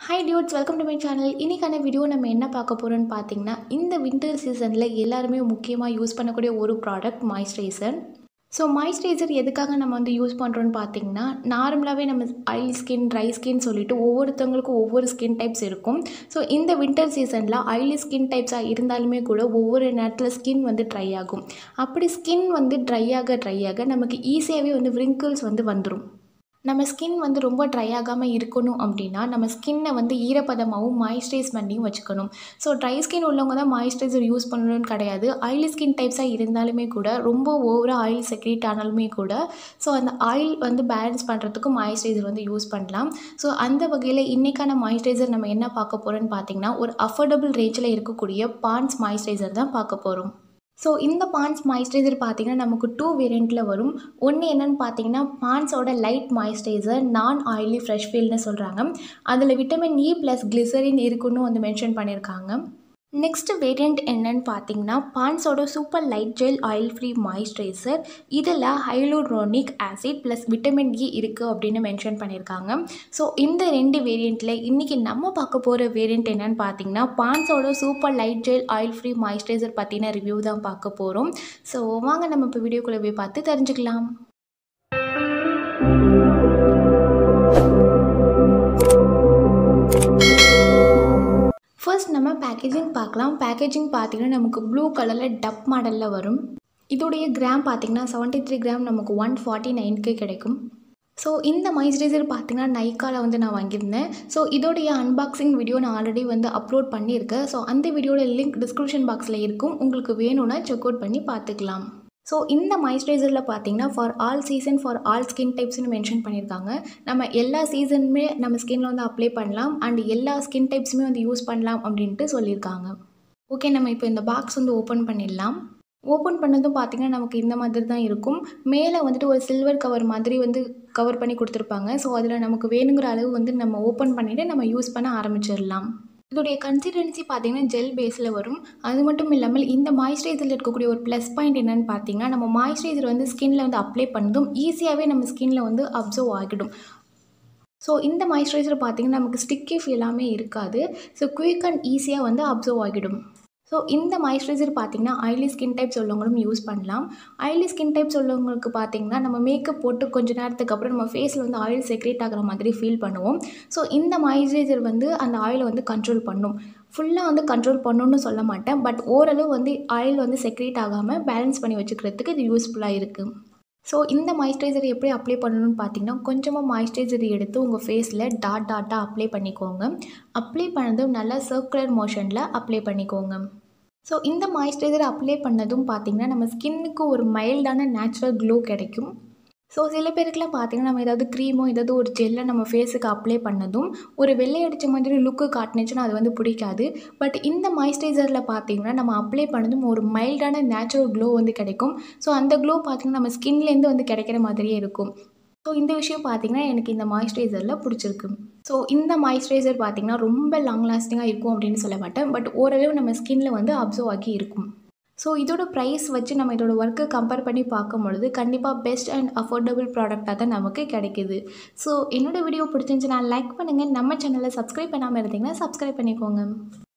hi dudes welcome to my channel இன்றைக்கான video நம்ம என்ன பார்க்க போகிறோம்னு பார்த்தீங்கன்னா இந்த வின்டர் சீசனில் எல்லாருமே முக்கியமாக யூஸ் பண்ணக்கூடிய ஒரு ப்ராடக்ட் மாய்ஸ்சரைசர் ஸோ மாய்ஸ்சரைசர் எதுக்காக நம்ம வந்து யூஸ் பண்ணுறோன்னு பார்த்தீங்கன்னா நார்மலாகவே நம்ம ஆயில் ஸ்கின் ட்ரை ஸ்கின் சொல்லிட்டு ஒவ்வொருத்தவங்களுக்கும் ஒவ்வொரு ஸ்கின் டைப்ஸ் இருக்கும் ஸோ இந்த வின்டர் சீசனில் ஆயிலி ஸ்கின் டைப்ஸாக இருந்தாலுமே கூட ஒவ்வொரு நேரத்தில் ஸ்கின் வந்து ட்ரை ஆகும் அப்படி ஸ்கின் வந்து ட்ரை ஆக ட்ரை ஆக நமக்கு ஈஸியாகவே வந்து wrinkles வந்து வந்துடும் நம்ம ஸ்கின் வந்து ரொம்ப ட்ரை ஆகாமல் இருக்கணும் அப்படின்னா நம்ம ஸ்கின்னை வந்து ஈரப்பதமாகவும் மாய்ஸ்சரைஸ் பண்ணியும் வச்சுக்கணும் ஸோ ட்ரை ஸ்கின் உள்ளவங்க தான் மாய்ஸ்சரைசர் யூஸ் பண்ணணும்னு கிடையாது ஆயிலி ஸ்கின் டைப்ஸாக இருந்தாலுமே கூட ரொம்ப ஓவராக ஆயில் செக்ரேட் ஆனாலுமே கூட ஸோ அந்த ஆயில் வந்து பேலன்ஸ் பண்ணுறதுக்கு மாய்ஸ்சரைசர் வந்து யூஸ் பண்ணலாம் ஸோ அந்த வகையில் இன்றைக்கான மாய்ஸ்சரைசர் நம்ம என்ன பார்க்க போகிறோன்னு பார்த்தீங்கன்னா ஒரு அஃபோர்டபுள் ரேஞ்சில் இருக்கக்கூடிய பான்ஸ் மாய்ஸ்சரைசர் தான் பார்க்க போகிறோம் ஸோ இந்த பான்ஸ் மாய்ஸ்சரைசர் பார்த்தீங்கன்னா நமக்கு டூ வேரியண்ட்டில் வரும் ஒன்று என்னென்னு பார்த்தீங்கன்னா பான்ஸோட லைட் மாய்ஸ்சரைசர் நான் ஆயிலி ஃப்ரெஷ் ஃபீல்னு சொல்கிறாங்க அதில் விட்டமின் இ ப்ளஸ் கிளிசரின் இருக்குன்னு வந்து மென்ஷன் பண்ணியிருக்காங்க நெக்ஸ்ட் வேரியண்ட் என்னன்னு பார்த்தீங்கன்னா பான்ஸோட super light gel oil free moisturiser இதில் hyaluronic acid plus vitamin E இருக்குது அப்படின்னு மென்ஷன் பண்ணியிருக்காங்க ஸோ இந்த ரெண்டு வேரியண்ட்டில் இன்றைக்கி நம்ம பார்க்க போகிற வேரியண்ட் என்னன்னு பார்த்தீங்கன்னா பான்ஸோட super light gel oil free moisturiser பற்றின ரிவ்யூ தான் பார்க்க போகிறோம் ஸோ வாங்க நம்ம இப்போ வீடியோக்குள்ளே போய் பார்த்து தெரிஞ்சுக்கலாம் ஃபர்ஸ்ட் நம்ம பேக்கேஜிங் பார்க்கலாம் பேக்கேஜிங் பார்த்தீங்கன்னா நமக்கு ப்ளூ கலரில் டப் மாடலில் வரும் இதோடைய கிராம் பார்த்தீங்கன்னா செவன்ட்டி த்ரீ கிராம் நமக்கு ஒன் ஃபார்ட்டி நைனுக்கு கிடைக்கும் ஸோ இந்த மாய்ஸ்சரைசர் பார்த்தீங்கன்னா நைக்காவில் வந்து நான் வாங்கியிருந்தேன் ஸோ இதோடைய அன்பாக்சிங் வீடியோ நான் ஆல்ரெடி வந்து அப்லோட் பண்ணியிருக்கேன் ஸோ அந்த வீடியோட லிங்க் டிஸ்கிரிப்ஷன் பாக்ஸில் இருக்கும் உங்களுக்கு வேணும்னா செக் அவுட் பண்ணி பார்த்துக்கலாம் ஸோ இந்த மாய்ஸ்சரைசரில் பார்த்தீங்கன்னா for all season for all skin டைப்ஸ்னு மென்ஷன் பண்ணியிருக்காங்க நம்ம எல்லா சீசனுமே நம்ம ஸ்கின்ல வந்து அப்ளை பண்ணலாம் அண்ட் எல்லா ஸ்கின் டைப்ஸுமே வந்து யூஸ் பண்ணலாம் அப்படின்ட்டு சொல்லியிருக்காங்க ஓகே நம்ம இப்போ இந்த பாக்ஸ் வந்து ஓப்பன் பண்ணிடலாம் ஓப்பன் பண்ணதும் பார்த்திங்கன்னா நமக்கு இந்த மாதிரி தான் இருக்கும் மேலே வந்துட்டு ஒரு சில்வர் கவர் மாதிரி வந்து கவர் பண்ணி கொடுத்துருப்பாங்க ஸோ அதில் நமக்கு வேணுங்கிற அளவு வந்து நம்ம ஓப்பன் பண்ணிவிட்டு நம்ம யூஸ் பண்ண ஆரம்பிச்சிடலாம் இதோடைய கன்சிஸ்டன்சி பார்த்தீங்கன்னா ஜெல் பேஸில் வரும் அது மட்டும் இல்லாமல் இந்த மாய்ஸ்சரைசரில் இருக்கக்கூடிய ஒரு ப்ளஸ் பாயிண்ட் என்னென்னு பார்த்தீங்கன்னா நம்ம மாய்ஸ்சரைசர் வந்து ஸ்கின்ல வந்து அப்ளை பண்ணதும் ஈஸியாகவே நம்ம ஸ்கின்ல வந்து அப்சர்வ் ஆகிடும் ஸோ இந்த மாய்ஸ்சரைசர் பார்த்திங்கன்னா நமக்கு ஸ்டிக்கி ஃபீலாமே இருக்காது ஸோ குயிக் அண்ட் ஈஸியாக வந்து அப்சர்வ் ஆகிடும் ஸோ இந்த மாய்ஸ்சரைசர் பார்த்திங்கன்னா ஆயிலி ஸ்கின் டைப்ஸ் உள்ளவங்களும் யூஸ் பண்ணலாம் ஆயிலி ஸ்கின் டைப்ஸ் உள்ளவங்களுக்கு பார்த்திங்கன்னா நம்ம மேக்கப் போட்டு கொஞ்ச நேரத்துக்கு அப்புறம் நம்ம ஃபேஸில் வந்து ஆயில் செக்ரேட் ஆகிற மாதிரி ஃபீல் பண்ணுவோம் ஸோ இந்த மாய்ஸ்சரைசர் வந்து அந்த ஆயிலை வந்து கண்ட்ரோல் பண்ணும் ஃபுல்லாக வந்து கண்ட்ரோல் பண்ணணும்னு சொல்ல மாட்டேன் பட் ஓரளவு வந்து ஆயில் வந்து செக்ரேட் ஆகாமல் பேலன்ஸ் பண்ணி வச்சுக்கிறதுக்கு இது யூஸ்ஃபுல்லாக இருக்குது ஸோ இந்த மாய்ஸ்சரைசர் எப்படி அப்ளை பண்ணணும்னு பார்த்தீங்கன்னா கொஞ்சமாக மாய்ஸ்சரைசர் எடுத்து உங்கள் ஃபேஸில் டாட் டாட்டாக அப்ளை பண்ணிக்கோங்க அப்ளை பண்ணதும் நல்லா சர்க்குலர் மோஷனில் அப்ளை பண்ணிக்கோங்க ஸோ இந்த மாய்ஸ்சரைசர் அப்ளை பண்ணதும் பார்த்திங்கன்னா நம்ம ஸ்கின்னுக்கு ஒரு மைல்டான நேச்சுரல் க்ளோ கிடைக்கும் ஸோ சில பேருக்குலாம் பார்த்திங்கன்னா நம்ம ஏதாவது க்ரீமோ ஏதாவது ஒரு ஜெல்லை நம்ம ஃபேஸுக்கு அப்ளை பண்ணதும் ஒரு வெள்ளை அடித்த மாதிரி லுக்கு காட்டுனுச்சுன்னா அது வந்து பிடிக்காது பட் இந்த மாய்ஸ்சரைசரில் பார்த்திங்கன்னா நம்ம அப்ளை பண்ணதும் ஒரு மைல்டான நேச்சுரல் க்ளோ வந்து கிடைக்கும் ஸோ அந்த க்ளோ பார்த்திங்கன்னா நம்ம ஸ்கின்லேருந்து வந்து கிடைக்கிற மாதிரியே இருக்கும் ஸோ இந்த விஷயம் பார்த்திங்கன்னா எனக்கு இந்த மாய்ஸ்சரைசரில் பிடிச்சிருக்கு ஸோ இந்த மாய்ஸ்சரைசர் பார்த்திங்கன்னா ரொம்ப லாங் லாஸ்டிங்காக இருக்கும் அப்படின்னு சொல்ல மாட்டேன் பட் ஓரளவு நம்ம ஸ்கின்ல வந்து அப்சர்வ் ஆகி இருக்கும் ஸோ இதோட ப்ரைஸ் வச்சு நம்ம இதோட ஒர்க்கை கம்பேர் பண்ணி பார்க்கும் பொழுது கண்டிப்பாக பெஸ்ட் அண்ட் அஃபோர்டபுள் ப்ராடக்டாக தான் நமக்கு கிடைக்குது ஸோ என்னோடய வீடியோ பிடிச்சிருந்துச்சுன்னா லைக் பண்ணுங்கள் நம்ம சேனலை சப்ஸ்கிரைப் பண்ணாமல் இருந்தீங்கன்னா சப்ஸ்கிரைப் பண்ணிக்கோங்க